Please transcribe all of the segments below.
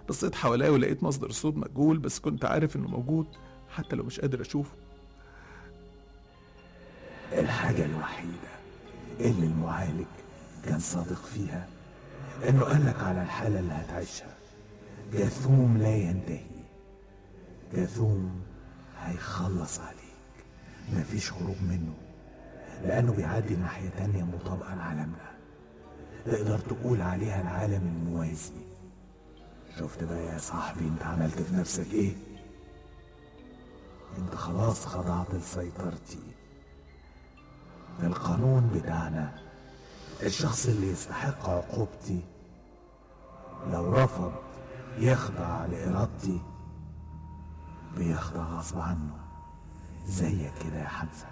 بصيت حواليا ولقيت مصدر الصوت مجهول بس كنت عارف انه موجود حتى لو مش قادر اشوفه الحاجة الوحيدة اللي المعالج كان صادق فيها انه قالك على الحالة اللي هتعيشها جاثوم لا ينتهي جاثوم هيخلص عليك مفيش خروج منه لأنه بيعدي ناحية تانية مطابقة لعالمنا تقدر تقول عليها العالم الموازي شفت بقى يا صاحبي انت عملت في نفسك ايه انت خلاص خضعت لسيطرتي القانون بتاعنا الشخص اللي يستحق عقوبتي لو رفض يخضع لإرادتي بيخضع غصب عنه زيك كده يا حمزة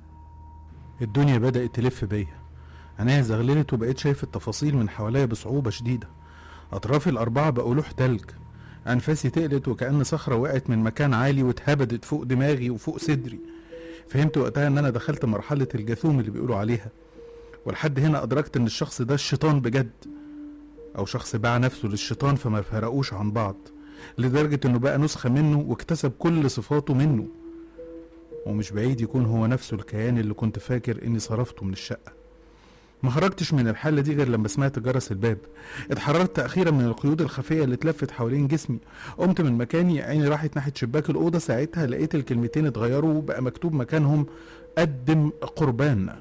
الدنيا بدأت تلف بيا عينيا زغللت وبقيت شايف التفاصيل من حواليا بصعوبة شديدة أطرافي الأربعة بقوا لوح تلج أنفاسي تقلت وكأن صخرة وقعت من مكان عالي واتهبدت فوق دماغي وفوق صدري فهمت وقتها إن أنا دخلت مرحلة الجاثوم اللي بيقولوا عليها ولحد هنا أدركت إن الشخص ده الشيطان بجد أو شخص باع نفسه للشيطان فما فرقوش عن بعض لدرجة إنه بقى نسخة منه واكتسب كل صفاته منه ومش بعيد يكون هو نفسه الكيان اللي كنت فاكر إني صرفته من الشقة ما خرجتش من الحالة دي غير لما سمعت جرس الباب اتحررت أخيرا من القيود الخفية اللي اتلفت حوالين جسمي قمت من مكاني عيني راحت ناحية شباك الأوضة ساعتها لقيت الكلمتين اتغيروا وبقى مكتوب مكانهم قدم قربان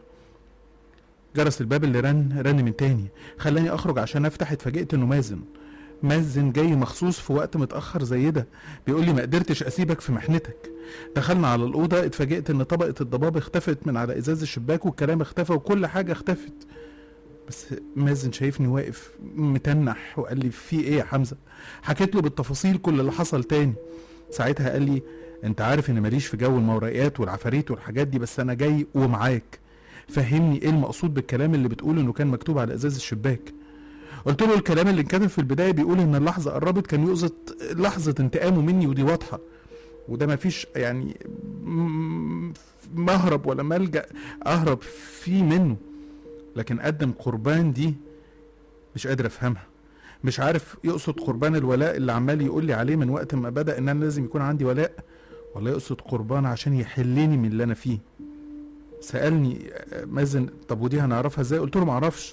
جرس الباب اللي رن رن من تاني خلاني أخرج عشان أفتح اتفاجئت إنه مازن مازن جاي مخصوص في وقت متأخر زي ده بيقول لي ما قدرتش أسيبك في محنتك دخلنا على الأوضة اتفاجئت إن طبقة الضباب اختفت من على إزاز الشباك والكلام اختفى وكل حاجة اختفت بس مازن شايفني واقف متنح وقال لي في ايه يا حمزة حكيت له بالتفاصيل كل اللي حصل تاني ساعتها قال لي انت عارف ان ماليش في جو الموريات والعفاريت والحاجات دي بس انا جاي ومعاك فهمني ايه المقصود بالكلام اللي بتقول انه كان مكتوب على ازاز الشباك قلت له الكلام اللي انكتب في البدايه بيقول ان اللحظه قربت كان يقصد لحظه انتقامه مني ودي واضحه وده مفيش يعني م- مهرب ولا ملجا اهرب فيه منه لكن قدم قربان دي مش قادر افهمها مش عارف يقصد قربان الولاء اللي عمال يقول لي عليه من وقت ما بدا ان انا لازم يكون عندي ولاء ولا يقصد قربان عشان يحلني من اللي انا فيه سالني آه، مازن طب ودي هنعرفها ازاي قلت له معرفش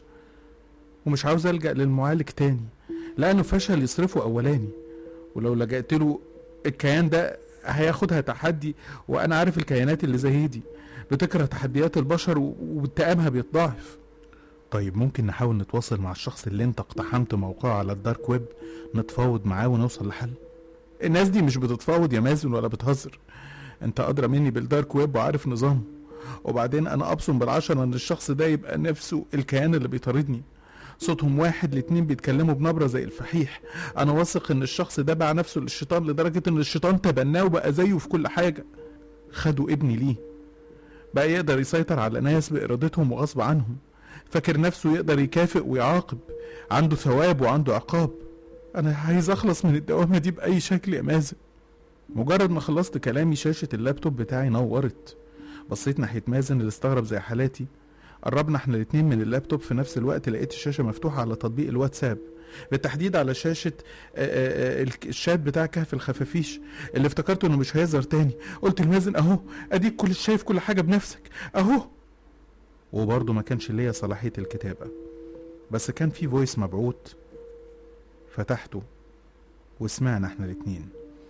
ومش عاوز الجا للمعالج تاني لانه فشل يصرفه اولاني ولو لجأت له الكيان ده هياخدها تحدي وانا عارف الكيانات اللي زي دي بتكره تحديات البشر و- واتهامها بيتضاعف طيب ممكن نحاول نتواصل مع الشخص اللي انت اقتحمت موقعه على الدارك ويب نتفاوض معاه ونوصل لحل الناس دي مش بتتفاوض يا مازن ولا بتهزر انت ادرى مني بالدارك ويب وعارف نظامه وبعدين انا ابصم بالعشرة ان الشخص ده يبقى نفسه الكيان اللي بيطاردني صوتهم واحد الاتنين بيتكلموا بنبرة زي الفحيح انا واثق ان الشخص ده باع نفسه للشيطان لدرجة ان الشيطان تبناه وبقى زيه في كل حاجة خدوا ابني ليه بقى يقدر يسيطر على ناس بإرادتهم وغصب عنهم فاكر نفسه يقدر يكافئ ويعاقب عنده ثواب وعنده عقاب أنا عايز أخلص من الدوامة دي بأي شكل يا مازن مجرد ما خلصت كلامي شاشة اللابتوب بتاعي نورت بصيت ناحية مازن اللي استغرب زي حالاتي قربنا احنا الاتنين من اللابتوب في نفس الوقت لقيت الشاشة مفتوحة على تطبيق الواتساب بالتحديد على شاشة آه، آه، آه، الشات بتاع كهف الخفافيش اللي افتكرته انه مش هيظهر تاني قلت لمازن اهو اديك كل شايف كل حاجة بنفسك اهو وبرضه ما كانش ليا صلاحية الكتابة بس كان في فويس مبعوت فتحته وسمعنا احنا الاتنين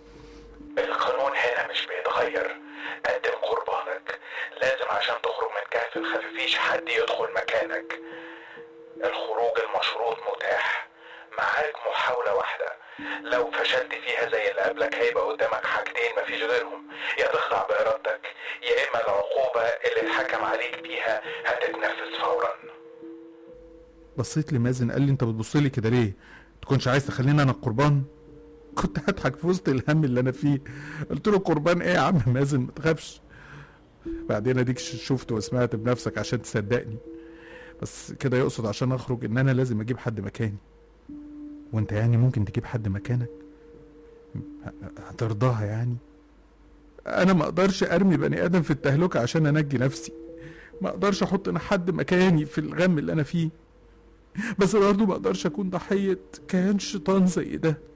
القانون هنا مش بيتغير قدم قربانك لازم عشان تخرج من كهف الخفافيش حد يدخل مكانك الخروج المشروط متاح معاك محاولة واحدة لو فشلت فيها زي اللي قبلك هيبقى قدامك حاجتين مفيش غيرهم يا تخضع بإرادتك يا إما العقوبة اللي اتحكم عليك بيها هتتنفذ فورا بصيت لمازن قال لي انت بتبص لي كده ليه تكونش عايز تخليني انا القربان كنت هضحك في وسط الهم اللي انا فيه قلت له قربان ايه يا عم مازن ما تخافش بعدين اديك ش- شفت وسمعت بنفسك عشان تصدقني بس كده يقصد عشان اخرج ان انا لازم اجيب حد مكاني وانت يعني ممكن تجيب حد مكانك ه- هترضاها يعني انا ما اقدرش ارمي بني ادم في التهلكه عشان انجي نفسي ما اقدرش احط انا حد مكاني في الغم اللي انا فيه بس برضه ما اقدرش اكون ضحيه كيان شيطان زي ده